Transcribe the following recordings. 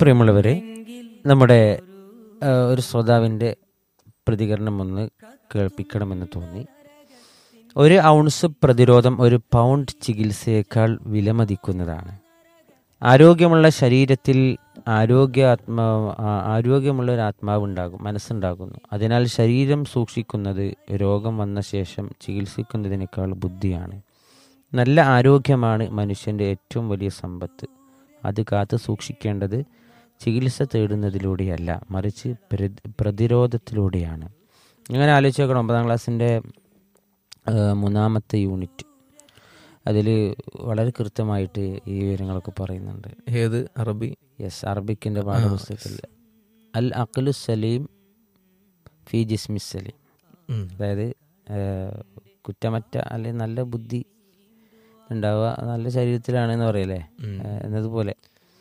പ്രിയമുള്ളവരെ നമ്മുടെ ആ, ഒരു ശ്രോതാവിൻ്റെ പ്രതികരണം ഒന്ന് കേൾപ്പിക്കണമെന്ന് തോന്നി ഒരു ഔൺസ് പ്രതിരോധം ഒരു പൗണ്ട് ചികിത്സയേക്കാൾ വിലമതിക്കുന്നതാണ് ആരോഗ്യമുള്ള ശരീരത്തിൽ ആരോഗ്യ ആത്മാ ആ- ആരോഗ്യമുള്ള ഒരു ആത്മാവ് ഉണ്ടാകും മനസ്സുണ്ടാകുന്നു അതിനാൽ ശരീരം സൂക്ഷിക്കുന്നത് രോഗം വന്ന ശേഷം ചികിത്സിക്കുന്നതിനേക്കാൾ ബുദ്ധിയാണ് നല്ല ആരോഗ്യമാണ് മനുഷ്യൻ്റെ ഏറ്റവും വലിയ സമ്പത്ത് അത് കാത്തു സൂക്ഷിക്കേണ്ടത് ചികിത്സ തേടുന്നതിലൂടെയല്ല മറിച്ച് പ്രതി- പ്രതിരോധത്തിലൂടെയാണ് അങ്ങനെ ആലോചിച്ച് നോക്കണം ഒമ്പതാം ക്ലാസ്സിൻ്റെ മൂന്നാമത്തെ യൂണിറ്റ് അതിൽ വളരെ കൃത്യമായിട്ട് ഈ വിവരങ്ങളൊക്കെ പറയുന്നുണ്ട് ഏത് അറബി യെസ് അറബിക്കിൻ്റെ പാഠപുസ്തകത്തിൽ അൽ അഖലു സലീം ഫി ജിസ്മി സലീം ഉം. അതായത് ആ, കുറ്റമറ്റ അല്ലെങ്കിൽ നല്ല ബുദ്ധി ഉണ്ടാവുക നല്ല ശരീരത്തിലാണെന്ന് പറയല്ലേ ഉം. ആ, എന്നതുപോലെ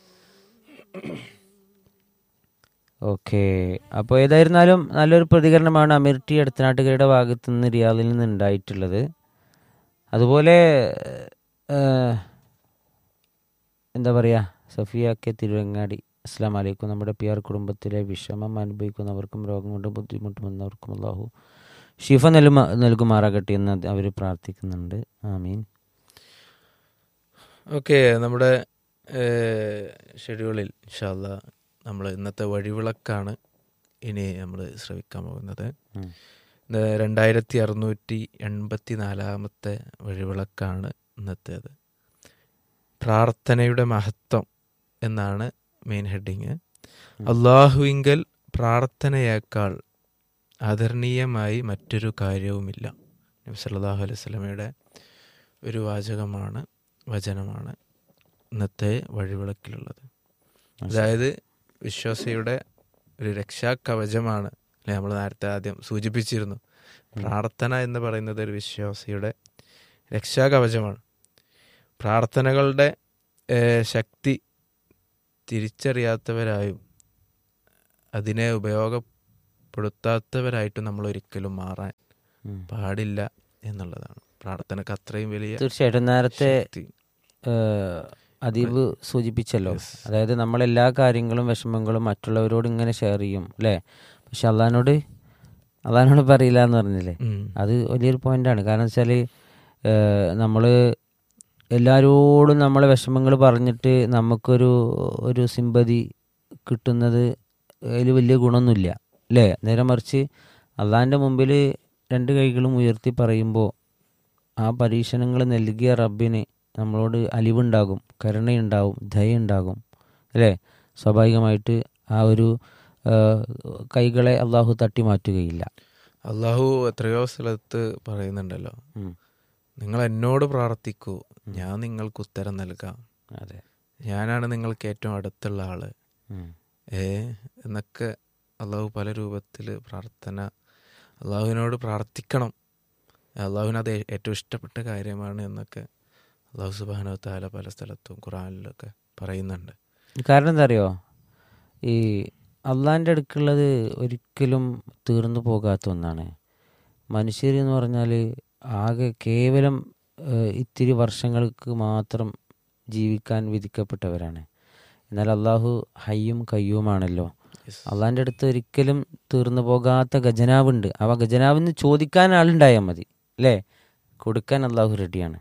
ഓക്കെ അപ്പോൾ ഏതായിരുന്നാലും നല്ലൊരു പ്രതികരണമാണ് അമീർ ടി അടുത്തനാട്ടുകരുടെ ഭാഗത്തു നിന്ന് റിയാദിൽ നിന്ന് ഉണ്ടായിട്ടുള്ളത് അതുപോലെ ആ, എന്താ പറയുക സഫിയ കെ തിരുവങ്ങാടി അസ്സാം വലൈക്കും നമ്മുടെ പി ആർ കുടുംബത്തിലെ വിഷമം അനുഭവിക്കുന്നവർക്കും രോഗം കൊണ്ട് ബുദ്ധിമുട്ടുമെന്നവർക്കും അള്ളാഹു ഷിഫ നൽകുമ നൽകുമാറാകട്ടെ എന്ന് അവർ പ്രാർത്ഥിക്കുന്നുണ്ട് ആമീൻ ഓക്കെ നമ്മുടെ ഷെഡ്യൂളിൽ ഇൻഷാല്ല നമ്മൾ ഇന്നത്തെ വഴിവിളക്കാണ് ഇനി നമ്മൾ ശ്രവിക്കാൻ പോകുന്നത് ഉം. ഇത് രണ്ടായിരത്തി അറുന്നൂറ്റി എൺപത്തി നാലാമത്തെ വഴിവിളക്കാണ് ഇന്നത്തേത് പ്രാർത്ഥനയുടെ മഹത്വം എന്നാണ് മെയിൻ ഹെഡിങ് അള്ളാഹുവിങ്കൽ പ്രാർത്ഥനയേക്കാൾ ആദരണീയമായി മറ്റൊരു കാര്യവുമില്ല നബി സല്ലല്ലാഹു അലൈഹി വസല്ലമയുടെ ഒരു വാചകമാണ് വചനമാണ് ഇന്നത്തെ വഴിവിളക്കിലുള്ളത് അതായത് വിശ്വാസിയുടെ ഒരു രക്ഷാകവചമാണ് അല്ലെ നമ്മൾ നേരത്തെ ആദ്യം സൂചിപ്പിച്ചിരുന്നു പ്രാർത്ഥന എന്ന് പറയുന്നത് ഒരു വിശ്വാസിയുടെ രക്ഷാകവചമാണ് പ്രാർത്ഥനകളുടെ ഏഹ്, ശക്തി തിരിച്ചറിയാത്തവരായും അതിനെ ഉപയോഗപ്പെടുത്താത്തവരായിട്ടും നമ്മൾ ഒരിക്കലും മാറാൻ ഉം. പാടില്ല എന്നുള്ളതാണ് പ്രാർത്ഥനക്ക് അത്രയും വലിയ തീർച്ചയായിട്ടും നേരത്തെ ശക്തി ഏഹ്, അദീബ് സൂചിപ്പിച്ചല്ലോ Yes. അതായത് നമ്മൾ എല്ലാ കാര്യങ്ങളും വിഷമങ്ങളും മറ്റുള്ളവരോട് ഇങ്ങനെ ഷെയർ ചെയ്യും അല്ലേ പക്ഷെ അള്ളഹാനോട് അള്ളഹാനോട് പറയില്ല എന്ന് പറഞ്ഞില്ലേ ഉം. അത് വലിയൊരു പോയിന്റാണ് കാരണം വെച്ചാൽ നമ്മൾ എല്ലാവരോടും നമ്മളെ വിഷമങ്ങൾ പറഞ്ഞിട്ട് നമുക്കൊരു ഒരു സിമ്പതി കിട്ടുന്നത് അതിൽ വലിയ ഗുണമൊന്നുമില്ല അല്ലേ നേരെ മറിച്ച് അള്ളാഹിൻ്റെ മുമ്പിൽ രണ്ട് കൈകളും ഉയർത്തി പറയുമ്പോൾ ആ പരീക്ഷണങ്ങൾ നൽകിയ റബ്ബിന് നമ്മളോട് അലിവുണ്ടാകും കരുണയുണ്ടാവും ദയുണ്ടാകും അല്ലേ സ്വാഭാവികമായിട്ട് ആ ഒരു ആ, കൈകളെ അള്ളാഹു തട്ടി മാറ്റുകയില്ല അള്ളാഹു എത്രയോ സ്ഥലത്ത് പറയുന്നുണ്ടല്ലോ ഉം. നിങ്ങൾ എന്നോട് പ്രാർത്ഥിക്കൂ ഞാൻ നിങ്ങൾക്ക് ഉത്തരം നൽകാം അതെ ഞാനാണ് നിങ്ങൾക്ക് ഏറ്റവും അടുത്തുള്ള ആള് ഉം. ഏ എന്നൊക്കെ അള്ളാഹു പല രൂപത്തിൽ പ്രാർത്ഥന അള്ളാഹുവിനോട് പ്രാർത്ഥിക്കണം അള്ളാഹുവിന് അത് ഏറ്റവും ഇഷ്ടപ്പെട്ട കാര്യമാണ് എന്നൊക്കെ അള്ളാഹു സുബാനോ താല പല സ്ഥലത്തും ഖുറാനിലൊക്കെ പറയുന്നുണ്ട് കാരണം എന്താ അറിയോ ഈ അള്ളാഹിൻ്റെ അടുക്കുള്ളത് ഒരിക്കലും തീർന്നു പോകാത്ത ഒന്നാണ് മനുഷ്യർ എന്ന് പറഞ്ഞാൽ ആകെ കേവലം ഏഹ്, ഇത്തിരി വർഷങ്ങൾക്ക് മാത്രം ജീവിക്കാൻ വിധിക്കപ്പെട്ടവരാണ് എന്നാൽ അള്ളാഹു ഹയ്യും കയ്യുമാണല്ലോ Yes. അള്ളാഹിൻ്റെ അടുത്ത് ഒരിക്കലും തീർന്നു പോകാത്ത ഖജനാവുണ്ട് ആ ഖജനാവിന് ചോദിക്കാൻ ആളുണ്ടായാൽ മതി അല്ലേ കൊടുക്കാൻ അള്ളാഹു റെഡിയാണ്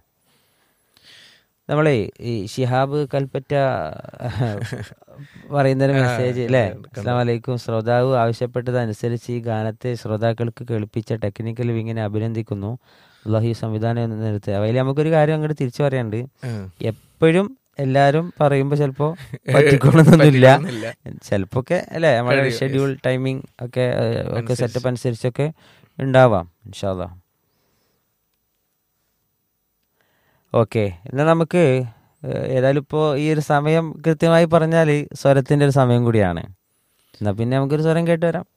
നമ്മളെ ഈ ഷിഹാബ് കൽപ്പറ്റ പറയുന്നൊരു മെസ്സേജ് അല്ലേ അസ്സാം വലൈക്കും ശ്രോതാവ് ആവശ്യപ്പെട്ടതനുസരിച്ച് ഈ ഗാനത്തെ ശ്രോതാക്കൾക്ക് കേൾപ്പിച്ച ടെക്നിക്കൽ വിങ്ങിനെ അഭിനന്ദിക്കുന്നു അള്ളാഹു ഈ സംവിധാനം നിർത്തി അതിൽ നമുക്കൊരു കാര്യം അങ്ങോട്ട് തിരിച്ചു പറയാനുണ്ട് ഉം. എപ്പോഴും എല്ലാരും പറയുമ്പോ ചിലപ്പോ പറ്റിക്കൊള്ളണമെന്നില്ല പറ്റിക്കൊള്ളണമെന്നില്ല. ചിലപ്പോ ഒക്കെ അല്ലെ നമ്മുടെ കഴിയും, ഷെഡ്യൂൾ ടൈമിംഗ് ഒക്കെ ഏഹ്, ഒക്കെ അനുസരിച്ച്. സെറ്റപ്പ് അനുസരിച്ചൊക്കെ ഉണ്ടാവാം ഇൻഷാല്ല ഓക്കെ എന്നാൽ നമുക്ക് ഏഹ്, ഏതായാലും ഇപ്പോൾ ഈ ഒരു സമയം കൃത്യമായി പറഞ്ഞാൽ സ്വരത്തിന്റെ ഒരു സമയം കൂടിയാണ് എന്നാ പിന്നെ നമുക്കൊരു സ്വരം കേട്ട് വരാം